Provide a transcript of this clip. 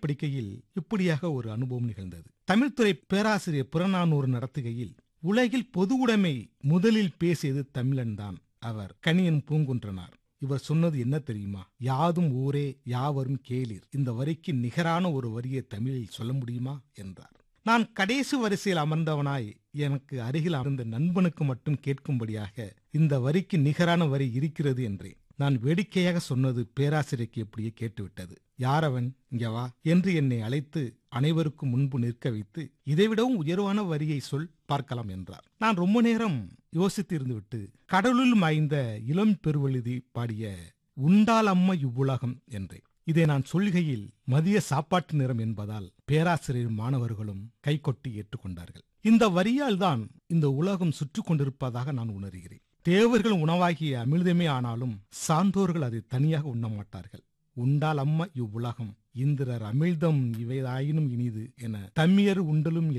படிக்கையில் இப்படியாக ஒரு அனுபவம் நிகழ்ந்தது தமிழ்துறை பேராசிரியர் புறநானூறு நடத்துகையில் உலகில் பொது உடைமை முதலில் பேசியது தமிழன்தான் அவர் கணியன் பூங்குன்றனார் இவர் சொன்னது என்ன தெரியுமா யாதும் ஊரே யாவரும் கேளீர் இந்த வரிக்கு நிகரான ஒரு வரியை தமிழில் சொல்ல முடியுமா என்றார் நான் கடைசி வரிசையில் அமர்ந்தவனாய் எனக்கு அருகில் அமர்ந்த நண்பனுக்கு மட்டும் கேட்கும்படியாக இந்த வரிக்கு நிகரான வரி இருக்கிறது என்றேன் நான் வேடிக்கையாக சொன்னது பேராசிரியருக்கு எப்படியே கேட்டுவிட்டது யாரவன் இங்க வா என்று என்னை அழைத்து அனைவருக்கும் முன்பு நிற்க வைத்து இதைவிடவும் உயர்வான வரியை சொல் பார்க்கலாம் என்றார் நான் ரொம்ப நேரம் யோசித்து இருந்துவிட்டு கடலுள் மாய்ந்த இளம் பெருவழுதி பாடிய உண்டால் அம்மா இவ்வுலகம் என்றேன் இதை நான் சொல்கையில் மதிய சாப்பாட்டு நேரம் என்பதால் பேராசிரியர் மாணவர்களும் கைகொட்டி ஏற்றுக்கொண்டார்கள் இந்த வரியால் தான் இந்த உலகம் சுற்றி கொண்டிருப்பதாக நான் உணர்கிறேன் தேவர்கள் உணவாகிய அமிர்தமே ஆனாலும் சான்றோர்கள் அதை தனியாக உண்ண மாட்டார்கள் உண்டால் அம்மா இவ்வுலகம் இந்திரர் அமிழ்தம் இவைதாயினும் இனிது என தம்மியர் உண்டலும்